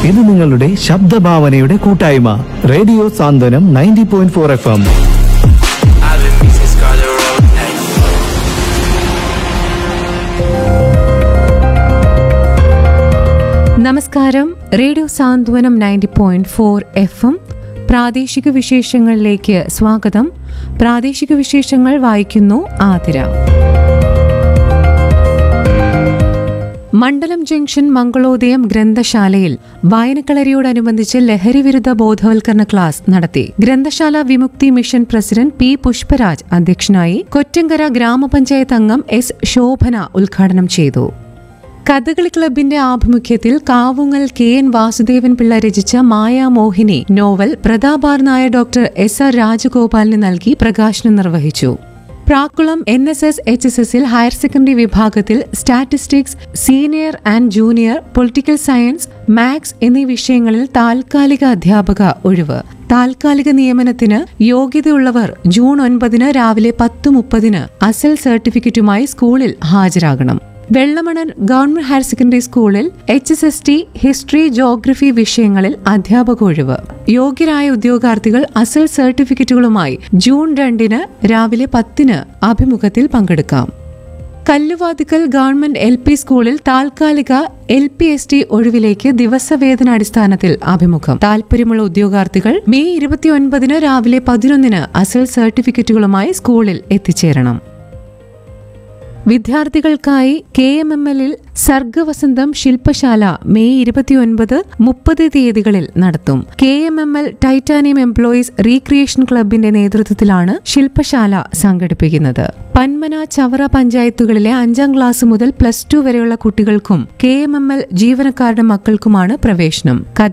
ഇത് നിങ്ങളുടെ ശബ്ദഭാവനയുടെ കൂട്ടായ്മ radio Santhwanam ninety point four F M I've been missing Scarlet Road. Hey. നമസ്കാരം radio Santhwanam ninety point four F M പ്രാദേശിക വിശേഷങ്ങളിലേക്ക് സ്വാഗതം പ്രാദേശിക വിശേഷങ്ങൾ വായിക്കുന്നു ആതിര മണ്ഡലം ജംഗ്ഷൻ മംഗളോദയം ഗ്രന്ഥശാലയിൽ വായനക്കളരിയോടനുബന്ധിച്ച് ലഹരിവിരുദ്ധ ബോധവൽക്കരണ ക്ലാസ് നടത്തി ഗ്രന്ഥശാല Vimukthi mission president P Pushparaj അധ്യക്ഷനായി കൊറ്റങ്കര ഗ്രാമപഞ്ചായത്ത് അംഗം എസ് ശോഭന ഉദ്ഘാടനം ചെയ്തു കഥകളി ക്ലബിന്റെ ആഭിമുഖ്യത്തിൽ കാവുങ്ങൽ കെ എൻ വാസുദേവൻ പിള്ള രചിച്ച മായാമോഹിനി നോവൽ പ്രതാപാർ നായർ ഡോക്ടർ എസ് ആർ രാജഗോപാലിന് നൽകി പ്രകാശനം നിർവഹിച്ചു Prakkulam N S S H S എസിൽ ഹയർ സെക്കൻഡറി വിഭാഗത്തിൽ statistics senior and junior political science maths എന്നീ വിഷയങ്ങളിൽ താൽക്കാലിക അധ്യാപക ഒഴിവ് താൽക്കാലിക നിയമനത്തിന് യോഗ്യതയുള്ളവർ ജൂൺ ഒൻപതിന് രാവിലെ പത്ത് മുപ്പതിന് അസൽ സർട്ടിഫിക്കറ്റുമായി സ്കൂളിൽ ഹാജരാകണം വെള്ളമണൻ ഗവൺമെന്റ് ഹയർ സെക്കൻഡറി സ്കൂളിൽ H S S T history geography വിഷയങ്ങളിൽ അധ്യാപക ഒഴിവ് യോഗ്യരായ ഉദ്യോഗാർത്ഥികൾ അസൽ സർട്ടിഫിക്കറ്റുകളുമായി ജൂൺ രണ്ടിന് രാവിലെ പത്തിന് അഭിമുഖത്തിൽ പങ്കെടുക്കാം കല്ലുവാതിക്കൽ ഗവൺമെന്റ് എൽ പി സ്കൂളിൽ താൽക്കാലിക എൽ പി എസ് ടി ഒഴിവിലേക്ക് ദിവസവേതന അടിസ്ഥാനത്തിൽ അഭിമുഖം താൽപര്യമുള്ള ഉദ്യോഗാർത്ഥികൾ മെയ് ഇരുപത്തിയൊൻപതിന് രാവിലെ പതിനൊന്നിന് അസൽ സർട്ടിഫിക്കറ്റുകളുമായി സ്കൂളിൽ എത്തിച്ചേരണം വിദ്യാർത്ഥികൾക്കായി കെ എം എം എല്ലിൽ സർഗവസന്തം ശില്പശാല മെയ് ഇരുപത്തിയൊൻപത് മുപ്പത് തീയതികളിൽ നടത്തും K M M L titanium employees recreation ക്ലബിന്റെ നേതൃത്വത്തിലാണ് ശില്പശാല സംഘടിപ്പിക്കുന്നത് പന്മന ചവറ പഞ്ചായത്തുകളിലെ അഞ്ചാം ക്ലാസ് മുതൽ പ്ലസ് ടു വരെയുള്ള കുട്ടികൾക്കും കെ എം എം എൽ ജീവനക്കാരുടെ മക്കൾക്കുമാണ് പ്രവേശനം കഥ